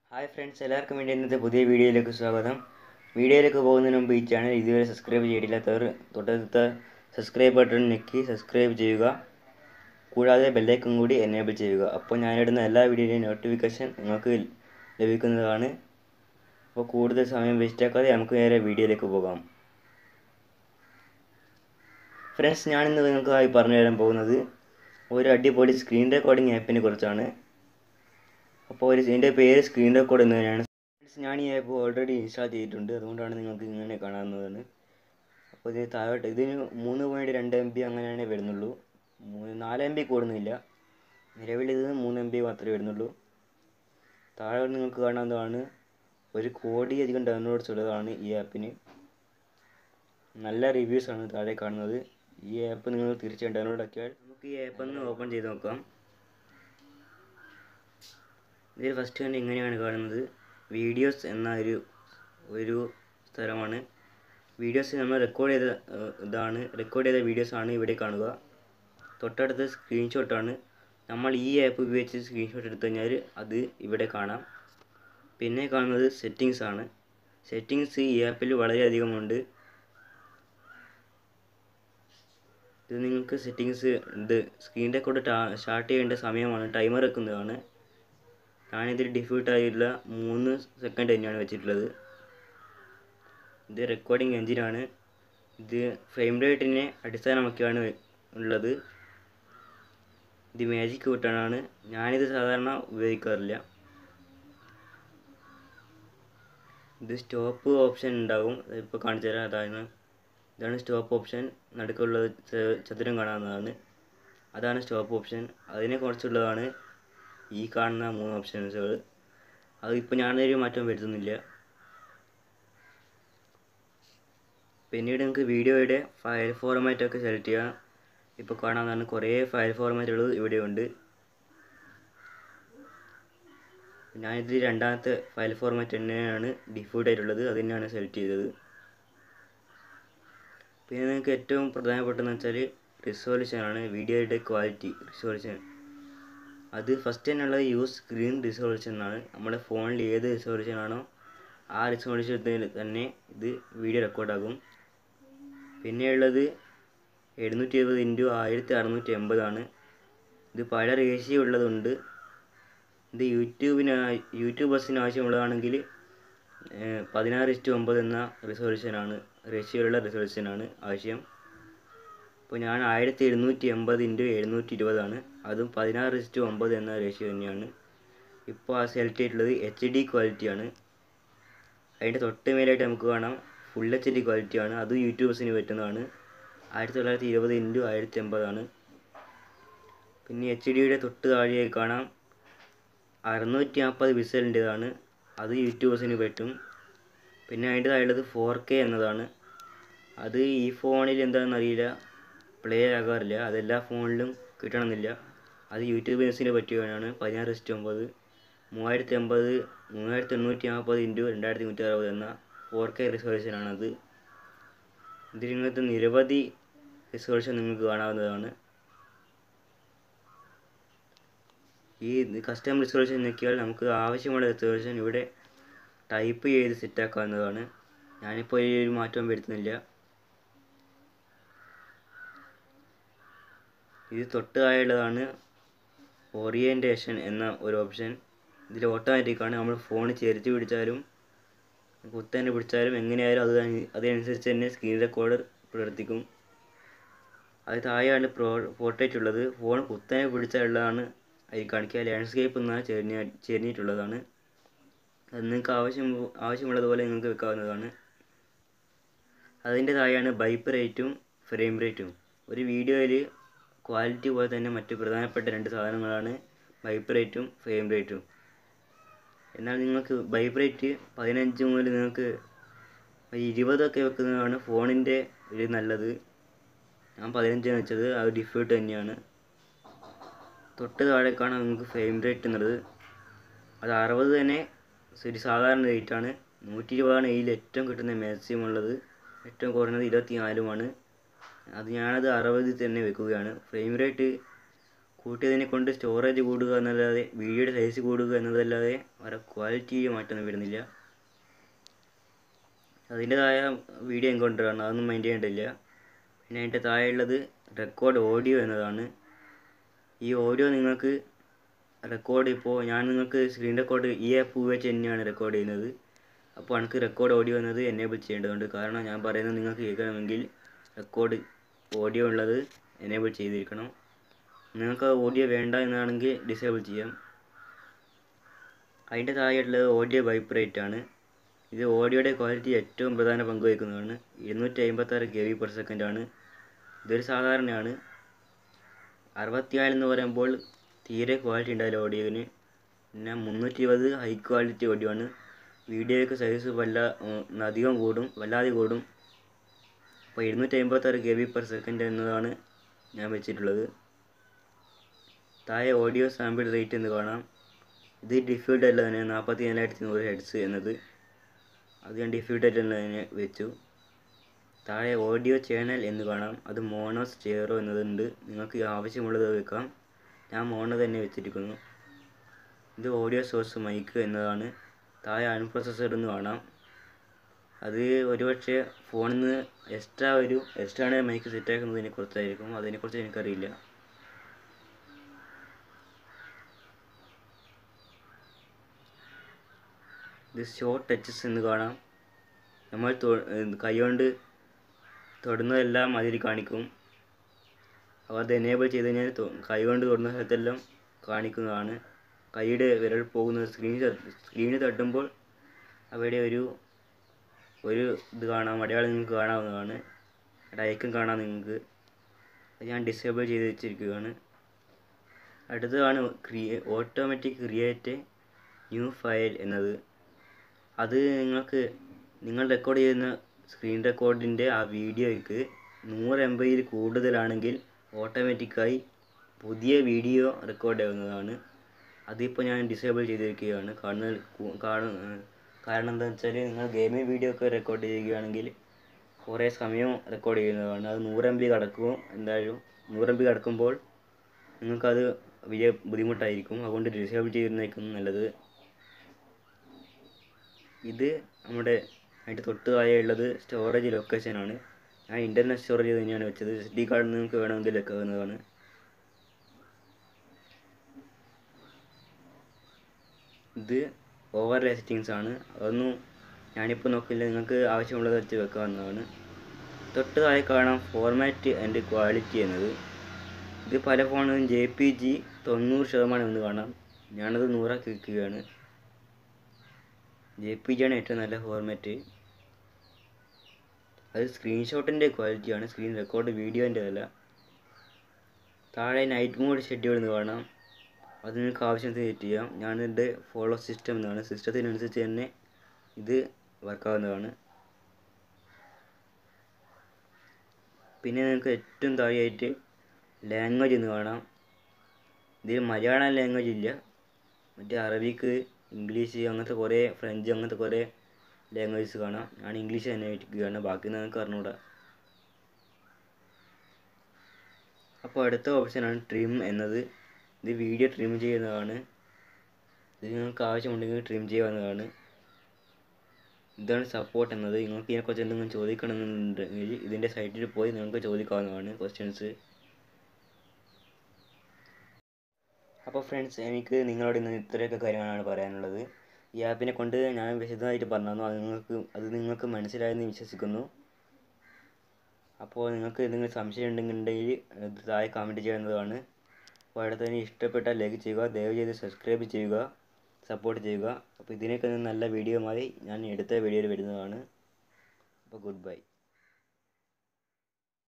hi friends എല്ലാവർക്കും വേണ്ടി ഇന്നത്തെ പുതിയ വീഡിയോയിലേക്ക് സ്വാഗതം വീഡിയോയിലേക്ക് പോകുന്നതിന് മുമ്പ് ഈ ചാനൽ ഇതുവരെ സബ്സ്ക്രൈബ് ചെയ്തിട്ടില്ലാത്തവർ തൊട്ടടുത്ത സബ്സ്ക്രൈബ് ബട്ടൺ ഞെക്കി സബ്സ്ക്രൈബ് ചെയ്യുക കൂടാതെ ബെല്ലൈക്കൺ കൂടി എനേബിൾ ചെയ്യുക അപ്പോൾ ഞാനിടുന്ന എല്ലാ വീഡിയോയുടെയും നോട്ടിഫിക്കേഷൻ നിങ്ങൾക്ക് ലഭിക്കുന്നതാണ് അപ്പോൾ കൂടുതൽ സമയം വേസ്റ്റാക്കാതെ നമുക്ക് നേരെ വീഡിയോയിലേക്ക് പോകാം ഫ്രണ്ട്സ് ഞാനിന്ന് നിങ്ങൾക്കായി പറഞ്ഞു തരാൻ പോകുന്നത് ഒരു അടിപൊളി സ്ക്രീൻ റെക്കോർഡിംഗ് ആപ്പിനെ കുറിച്ചാണ് അപ്പോൾ ഒരു ഇതിൻ്റെ പേര് സ്ക്രീൻ റെക്കോർഡ് എന്ന് തന്നെയാണ് ഫ്രണ്ട്സ് ഞാൻ ഈ ആപ്പ് ഓൾറെഡി ഇൻസ്റ്റാൾ ചെയ്തിട്ടുണ്ട് അതുകൊണ്ടാണ് നിങ്ങൾക്ക് ഇങ്ങനെ കാണാവുന്നതാണ് അപ്പോൾ ഇത് താഴോട്ട് ഇതിന് മൂന്ന് പോയിൻറ്റ് രണ്ട് എം ബി അങ്ങനെയാണ് വരുന്നുള്ളൂ മൂന്ന് നാല് എം ബി കൂടുന്നില്ല നിലവിൽ ഇത് മൂന്ന് എം ബി മാത്രമേ വരുന്നുള്ളൂ താഴെ നിങ്ങൾക്ക് കാണാവുന്നതാണ് ഒരു കോടിയധികം ഡൗൺലോഡ്സ് ഉള്ളതാണ് ഈ ആപ്പിന് നല്ല റിവ്യൂസ് ആണ് താഴെ കാണുന്നത് ഈ ആപ്പ് നിങ്ങൾ തീർച്ചയായും ഡൗൺലോഡ് ആക്കിയാൽ നമുക്ക് ഈ ആപ്പ് ഒന്ന് ഓപ്പൺ ചെയ്ത് നോക്കാം ഇതിൽ ഫസ്റ്റ് തന്നെ ഇങ്ങനെയാണ് കാണുന്നത് വീഡിയോസ് എന്ന ഒരു ഒരു സ്ഥലമാണ് വീഡിയോസ് നമ്മൾ റെക്കോർഡ് ചെയ്ത ഏഹ്, ഇതാണ് റെക്കോർഡ് ചെയ്ത വീഡിയോസ് ആണ് ഇവിടെ കാണുക തൊട്ടടുത്ത് സ്ക്രീൻഷോട്ടാണ് നമ്മൾ ഈ ആപ്പ് ഉപയോഗിച്ച് സ്ക്രീൻഷോട്ട് എടുത്തു കഴിഞ്ഞാൽ അത് ഇവിടെ കാണാം പിന്നെ കാണുന്നത് സെറ്റിങ്സ് ആണ് സെറ്റിങ്സ് ഈ ആപ്പിൽ വളരെയധികം ഉണ്ട് ഇത് നിങ്ങൾക്ക് സെറ്റിങ്സ് ഇത് സ്ക്രീൻ റെക്കോർഡ് സ്റ്റാർട്ട് ചെയ്യേണ്ട സമയമാണ് ടൈമർ വെക്കുന്നതാണ് ഞാനിതിൽ ഡിഫ്യൂട്ട് ആയിട്ടുള്ള മൂന്ന് സെക്കൻഡ് തന്നെയാണ് വെച്ചിട്ടുള്ളത് ഇത് റെക്കോർഡിംഗ് എഞ്ചിനാണ് ഇത് ഫ്രെയിം റേറ്റിനെ അടിസ്ഥാനമാക്കിയാണ് ഉള്ളത് ഇത് മാജിക് ബട്ടണാണ് ഞാനിത് സാധാരണ ഉപയോഗിക്കാറില്ല ഇത് സ്റ്റോപ്പ് ഓപ്ഷൻ ഉണ്ടാകും ഇപ്പോൾ കാണിച്ചു തരാം അതാണ് ഇതാണ് സ്റ്റോപ്പ് ഓപ്ഷൻ നടുക്കുള്ളത് ച- ചതുരം കാണാവുന്നതാണ് അതാണ് സ്റ്റോപ്പ് ഓപ്ഷൻ അതിനെ കുറിച്ചുള്ളതാണ് ഈ കാണുന്ന മൂന്ന് ഓപ്ഷൻസുകൾ അത് ഇപ്പോൾ ഞാനൊരു മാറ്റം വരുത്തുന്നില്ല പിന്നീട് നിങ്ങൾക്ക് വീഡിയോയുടെ ഫയൽ ഫോർമാറ്റ് ഒക്കെ സെലക്ട് ചെയ്യാം ഇപ്പോൾ കാണാവുന്നതാണ് കുറേ ഫയൽ ഫോർമാറ്റുകൾ ഇവിടെയുണ്ട് ഞാനിതിൽ രണ്ടാമത്തെ ഫയൽ ഫോർമാറ്റ് തന്നെയാണ് ഡിഫോൾട്ട് ആയിട്ടുള്ളത് അത് തന്നെയാണ് സെലക്ട് ചെയ്തത് പിന്നെ നിങ്ങൾക്ക് ഏറ്റവും പ്രധാനപ്പെട്ടതെന്ന് വെച്ചാൽ റിസോല്യൂഷൻ ആണ് വീഡിയോയുടെ ക്വാളിറ്റി റിസോല്യൂഷൻ അത് ഫസ്റ്റ് തന്നെയുള്ളത് യൂസ് സ്ക്രീൻ റിസോല്യൂഷൻ എന്നാണ് നമ്മുടെ ഫോണിൽ ഏത് റിസോല്യൂഷൻ ആണോ ആ റിസോല്യൂഷനിൽ തന്നെ ഇത് വീഡിയോ റെക്കോർഡാകും പിന്നെയുള്ളത് എഴുന്നൂറ്റി എഴുപത് ഇൻറ്റു ആയിരത്തി അറുന്നൂറ്റി എൺപതാണ് ഇത് പല റേഷ്യോ ഉള്ളതുണ്ട് ഇത് യൂട്യൂബിന് യൂട്യൂബേഴ്സിന് ആവശ്യമുള്ളതാണെങ്കിൽ പതിനാറ് ഇസ്റ്റു ഒമ്പത് എന്ന റിസോല്യൂഷനാണ് റേഷ്യോയിലുള്ള റിസോല്യൂഷനാണ് ആവശ്യം ഇപ്പോൾ ഞാൻ ആയിരത്തി എഴുന്നൂറ്റി എൺപത് ഇൻറ്റു എഴുന്നൂറ്റി ഇരുപതാണ് അതും പതിനാറ് ഇസ്റ്റു ഒമ്പത് എന്ന റേഷ്യോ തന്നെയാണ് ഇപ്പോൾ ആ സെലക്ട് ചെയ്തിട്ടുള്ളത് എച്ച് ഡി ക്വാളിറ്റിയാണ് അതിൻ്റെ തൊട്ട് മേലായിട്ട് നമുക്ക് കാണാം ഫുൾ എച്ച് ഡി ക്വാളിറ്റിയാണ് അതും യൂട്യൂബേഴ്സിന് പറ്റുന്നതാണ് ആയിരത്തി തൊള്ളായിരത്തി ഇരുപത് ഇൻറ്റു ആയിരത്തി എൺപതാണ് പിന്നെ എച്ച് ഡിയുടെ തൊട്ട് താഴെയായി കാണാം അറുന്നൂറ്റി നാൽപ്പത് പിക്സലിൻ്റെതാണ് അത് യൂട്യൂബേഴ്സിന് പറ്റും പിന്നെ അതിൻ്റെ താഴെയുള്ളത് ഫോർ കെ എന്നതാണ് അത് ഈ ഫോണിൽ എന്താണെന്ന് അറിയില്ല പ്ലേ ആകാറില്ല അതെല്ലാ ഫോണിലും കിട്ടണമെന്നില്ല അത് യൂട്യൂബേഴ്സിന് പറ്റിയതാണ് പതിനാറ് ഇസ്റ്റ് ഒമ്പത് മൂവായിരത്തി അമ്പത് മൂവായിരത്തി എണ്ണൂറ്റി നാൽപ്പത് ഇൻറ്റു രണ്ടായിരത്തി നൂറ്റി അറുപത് എന്ന ഫോർ കെ റിസോല്യൂഷനാണത് ഇതിൽ നിങ്ങൾക്ക് നിരവധി റിസോല്യൂഷൻ നിങ്ങൾക്ക് കാണാവുന്നതാണ് ഈ കസ്റ്റം റിസോല്യൂഷൻ നോക്കിയാൽ നമുക്ക് ആവശ്യമുള്ള റിസോല്യൂഷൻ ഇവിടെ ടൈപ്പ് ചെയ്ത് സെറ്റാക്കാവുന്നതാണ് ഞാനിപ്പോൾ ഈ ഒരു മാറ്റം വരുത്തുന്നില്ല ഇത് തൊട്ട് താഴെയുള്ളതാണ് ഓറിയൻറ്റേഷൻ എന്ന ഒരു ഓപ്ഷൻ ഇതിൽ ഓട്ടോമാറ്റിക്കാണ് നമ്മൾ ഫോൺ ചെരിച്ച് പിടിച്ചാലും കുത്തനെ പിടിച്ചാലും എങ്ങനെയായാലും അത് അനു- അതനുസരിച്ച് തന്നെ സ്ക്രീൻ റെക്കോർഡർ പ്രവർത്തിക്കും അത് താഴെയാണ് പ്രോ പോർട്രേറ്റ് ഉള്ളത് ഫോൺ കുത്തനെ പിടിച്ചാലുള്ളതാണ് അതിൽ കാണിക്കുക ലാൻഡ്സ്കേപ്പ് എന്നാൽ ചെരിഞ്ഞ ചെരിഞ്ഞിട്ടുള്ളതാണ് അത് നിങ്ങൾക്ക് ആവശ്യം ആവശ്യമുള്ളതുപോലെ നിങ്ങൾക്ക് വെക്കാവുന്നതാണ് അതിൻ്റെ താഴെയാണ് ബൈപ്പ് റേറ്റും ഫ്രെയിം റേറ്റും ഒരു വീഡിയോയിൽ ക്വാളിറ്റി പോലെ തന്നെ മറ്റ് പ്രധാനപ്പെട്ട രണ്ട് സാധനങ്ങളാണ് ബൈപ്പ് റേറ്റും ഫ്രെയിം റേറ്റും എന്നാൽ നിങ്ങൾക്ക് ബൈപ്പ് റേറ്റ് പതിനഞ്ച് മുതൽ നിങ്ങൾക്ക് ഇരുപതൊക്കെ വെക്കുന്നതാണ് ഫോണിൻ്റെ ഒരു നല്ലത് ഞാൻ പതിനഞ്ചാണ് വെച്ചത് അത് ഡിഫോൾട്ട് തന്നെയാണ് തൊട്ട് താഴെ കാണാൻ നിങ്ങൾക്ക് ഫ്രെയിം റേറ്റ് എന്നുള്ളത് അത് അറുപത് തന്നെ ഒരു സാധാരണ റേറ്റാണ് നൂറ്റി ഇരുപതാണ് ഇതിൽ ഏറ്റവും കിട്ടുന്ന മാക്സിമം ഉള്ളത് ഏറ്റവും കുറഞ്ഞത് ഇരുപത്തി നാലുമാണ് അത് ഞാനത് അറുപതിൽ തന്നെ വെക്കുകയാണ് ഫ്രെയിം റേറ്റ് കൂട്ടിയതിനെ കൊണ്ട് സ്റ്റോറേജ് കൂടുക എന്നല്ലാതെ വീഡിയോയുടെ സൈസ് കൂടുക എന്നതല്ലാതെ വേറെ ക്വാളിറ്റിയിൽ മാറ്റം വരുന്നില്ല അതിൻ്റെതായ വീഡിയോ എൻകൗണ്ടറാണ് അതൊന്നും മൈൻഡ് ചെയ്യേണ്ടില്ല പിന്നെ അതിൻ്റെ താഴെയുള്ളത് റെക്കോർഡ് ഓഡിയോ എന്നതാണ് ഈ ഓഡിയോ നിങ്ങൾക്ക് റെക്കോർഡ് ഇപ്പോൾ ഞാൻ നിങ്ങൾക്ക് സ്ക്രീൻ റെക്കോർഡ് ഈ ആപ്പ് വെച്ച് തന്നെയാണ് റെക്കോർഡ് ചെയ്യുന്നത് അപ്പോൾ എനിക്ക് റെക്കോർഡ് ഓഡിയോ എന്നത് എനേബിൾ ചെയ്യേണ്ടതുണ്ട് കാരണം ഞാൻ പറയുന്നത് നിങ്ങൾക്ക് കേൾക്കണമെങ്കിൽ റെക്കോർഡ് ഓഡിയോ ഉള്ളത് എനേബിൾ ചെയ്തിരിക്കണം നിങ്ങൾക്ക് ഓഡിയോ വേണ്ട എന്നാണെങ്കിൽ ഡിസേബിൾ ചെയ്യാം അതിൻ്റെ താഴെയുള്ളത് ഓഡിയോ വൈബ്രേറ്റ് ആണ് ഇത് ഓഡിയോയുടെ ക്വാളിറ്റി ഏറ്റവും പ്രധാന പങ്ക് വഹിക്കുന്നതാണ് ഇരുന്നൂറ്റി അമ്പത്താറ് കെ ബി പെർ സെക്കൻഡ് ആണ് ഇതൊരു സാധാരണയാണ് അറുപത്തിനാല് എന്ന് പറയുമ്പോൾ തീരെ ക്വാളിറ്റി ഉണ്ടാവില്ല ഓഡിയോന് പിന്നെ മുന്നൂറ്റി ഇരുപത് ഹൈ ക്വാളിറ്റി ഓഡിയോ ആണ് വീഡിയോയ്ക്ക് സൈസ് വല്ല ഉം, അധികം കൂടും വല്ലാതെ കൂടും അപ്പോൾ ഇരുന്നൂറ്റി അമ്പത്താറ് കെ ബി പെർ സെക്കൻഡ് എന്നതാണ് ഞാൻ വെച്ചിട്ടുള്ളത് താഴെ ഓഡിയോ സാമ്പിൾ റേറ്റ് എന്ന് കാണാം ഇത് ഡിഫ്യൂൾട്ട് അല്ല തന്നെ നാൽപ്പത്തി നാലായിരത്തി നൂറ് ഹെഡ്സ് എന്നത് അത് ഞാൻ ഡിഫ്യൂൾട്ട് ആയിട്ട് തന്നെ വെച്ചു താഴെ ഓഡിയോ ചാനൽ എന്ന് കാണാം അത് മോണോ സ്റ്റെയറോ എന്നതുണ്ട് നിങ്ങൾക്ക് ആവശ്യമുള്ളത് വെക്കാം ഞാൻ മോണോ തന്നെ വെച്ചിരിക്കുന്നു ഇത് ഓഡിയോ സോഴ്സ് മൈക്ക് എന്നതാണ് താഴെ അൺപ്രൊസസ്സർ എന്ന് കാണാം അത് ഒരുപക്ഷെ ഫോണിൽ നിന്ന് എക്സ്ട്രാ ഒരു എക്സ്ട്രാ മൈക്ക് സെറ്റാക്കുന്നതിനെ കുറിച്ചായിരിക്കും അതിനെക്കുറിച്ച് എനിക്കറിയില്ല ഇത് ഷോർട്ട് ടച്ചസ് എന്ന് കാണാം നമ്മൾ തൊ- ഏർ കൈകൊണ്ട് തൊടുന്നതെല്ലാം അതിൽ കാണിക്കും അപ്പോൾ അത് എനേബിൾ ചെയ്ത് കഴിഞ്ഞാൽ തൊ- കൈകൊണ്ട് തൊടുന്ന സ്ഥലത്തെല്ലാം കാണിക്കുന്നതാണ് കൈയുടെ വിരൽ പോകുന്ന സ്ക്രീൻ സ്ക്രീനിൽ തട്ടുമ്പോൾ അവിടെ ഒരു ഒരു ഇത് കാണാം അടയാളം നിങ്ങൾക്ക് കാണാവുന്നതാണ് അവിടെ ഐക്കൺ കാണാം നിങ്ങൾക്ക് അത് ഞാൻ ഡിസേബിൾ ചെയ്ത് വെച്ചിരിക്കുകയാണ് അടുത്തതാണ് ക്രിയേ ഓട്ടോമാറ്റിക് ക്രിയേറ്റ് ന്യൂ ഫയൽ എന്നത് അത് നിങ്ങൾക്ക് നിങ്ങൾ റെക്കോർഡ് ചെയ്യുന്ന സ്ക്രീൻ റെക്കോർഡിൻ്റെ ആ വീഡിയോയ്ക്ക് നൂറ് എം ബിയിൽ കൂടുതലാണെങ്കിൽ ഓട്ടോമാറ്റിക്കായി പുതിയ വീഡിയോ റെക്കോർഡ് ആവുന്നതാണ് അതിപ്പോൾ ഞാൻ ഡിസേബിൾ ചെയ്തിരിക്കുകയാണ് കാരണം കു- കാണു ഏർ കാരണം എന്താണെന്ന് വെച്ചാൽ നിങ്ങൾ ഗെയിമിംഗ് വീഡിയോ ഒക്കെ റെക്കോർഡ് ചെയ്യുകയാണെങ്കിൽ കുറേ സമയം റെക്കോർഡ് ചെയ്യുന്നതാണ് അത് നൂറ് എം ബി കടക്കും എന്തായാലും നൂറ് എം ബി കടക്കുമ്പോൾ നിങ്ങൾക്കത് വലിയ ബുദ്ധിമുട്ടായിരിക്കും അതുകൊണ്ട് ഡിസേബിൾ ചെയ്യുന്നതായിരിക്കും നല്ലത് ഇത് നമ്മുടെ അതിൻ്റെ തൊട്ട് താഴെയുള്ളത് സ്റ്റോറേജ് ലൊക്കേഷനാണ് ഞാൻ ഇൻ്റർനെറ്റ് സ്റ്റോറേജ് തന്നെയാണ് വെച്ചത് എസ് ഡി കാർഡ് നിങ്ങൾക്ക് വേണമെങ്കിൽ വെക്കാവുന്നതാണ് ഇത് ഓവർലേ സെറ്റിങ്സ് ആണ് അതൊന്നും ഞാനിപ്പോൾ നോക്കില്ല നിങ്ങൾക്ക് ആവശ്യമുള്ളത് വെച്ച് വെക്കാവുന്നതാണ് തൊട്ട് താഴെ കാണാം ഫോർമാറ്റ് ആൻഡ് ക്വാളിറ്റി എന്നത് ഇത് പല ഫോണിലും ജെ പി ജി തൊണ്ണൂറ് ശതമാനം എന്ന് കാണാം ഞാനത് നൂറാക്കി വെക്കുകയാണ് ജെ പി ജി ആണ് ഏറ്റവും നല്ല ഫോർമാറ്റ് അത് സ്ക്രീൻഷോട്ടിൻ്റെ ക്വാളിറ്റിയാണ് സ്ക്രീൻ റെക്കോർഡ് വീഡിയോൻ്റെ അല്ല താഴെ നൈറ്റ് മോഡ് ഷെഡ്യൂൾ എന്ന് കാണാം അത് നിങ്ങൾക്ക് ആവശ്യത്തിന് സെറ്റ് ചെയ്യാം ഞാനിത് ഫോളോ സിസ്റ്റം എന്നാണ് സിസ്റ്റത്തിനനുസരിച്ച് തന്നെ ഇത് വർക്കാവുന്നതാണ് പിന്നെ നിങ്ങൾക്ക് ഏറ്റവും താഴെയായിട്ട് ലാംഗ്വേജ് എന്ന് കാണാം ഇതിൽ മലയാളം ലാംഗ്വേജ് ഇല്ല മറ്റേ അറബിക്ക് ഇംഗ്ലീഷ് അങ്ങനത്തെ കുറേ ഫ്രഞ്ച് അങ്ങനത്തെ കുറേ ലാംഗ്വേജസ് കാണാം ഞാൻ ഇംഗ്ലീഷ് തന്നെ വെക്കുകയാണ് ബാക്കി നിങ്ങൾക്ക് അറിഞ്ഞൂടാ അപ്പോൾ അടുത്ത ഓപ്ഷനാണ് ട്രിം എന്നത് ഇത് വീഡിയോ ട്രിം ചെയ്യുന്നതാണ് ഇത് നിങ്ങൾക്ക് ആവശ്യമുണ്ടെങ്കിൽ ട്രിം ചെയ്യാവുന്നതാണ് ഇതാണ് സപ്പോർട്ട് എന്നത് നിങ്ങൾക്ക് ഇതിനെക്കുറിച്ച് എന്തെങ്കിലും ചോദിക്കണമെന്നുണ്ടെങ്കിൽ ഇതിൻ്റെ സൈറ്റിൽ പോയി നിങ്ങൾക്ക് ചോദിക്കാവുന്നതാണ് ക്വസ്റ്റ്യൻസ് അപ്പോൾ ഫ്രണ്ട്സ് എനിക്ക് നിങ്ങളോട് ഇന്ന് ഇത്രയൊക്കെ കാര്യങ്ങളാണ് പറയാനുള്ളത് ഈ ആപ്പിനെ കൊണ്ട് ഞാൻ വിശദമായിട്ട് പറഞ്ഞു തന്നു അത് നിങ്ങൾക്ക് അത് നിങ്ങൾക്ക് മനസ്സിലായെന്ന് വിശ്വസിക്കുന്നു അപ്പോൾ നിങ്ങൾക്ക് എന്തെങ്കിലും സംശയം ഉണ്ടെന്നുണ്ടെങ്കിൽ ഇത് താഴെ കമൻറ്റ് ചെയ്യുന്നതാണ് അപ്പോൾ അടുത്ത തന്നെ ഇഷ്ടപ്പെട്ടാൽ ലൈക്ക് ചെയ്യുക ദയവ് ചെയ്ത് സബ്സ്ക്രൈബ് ചെയ്യുക സപ്പോർട്ട് ചെയ്യുക അപ്പോൾ ഇതിനൊക്കെ നല്ല വീഡിയോയുമായി ഞാൻ അടുത്ത വീഡിയോയിൽ വരുന്നതാണ് അപ്പോൾ ഗുഡ് ബൈ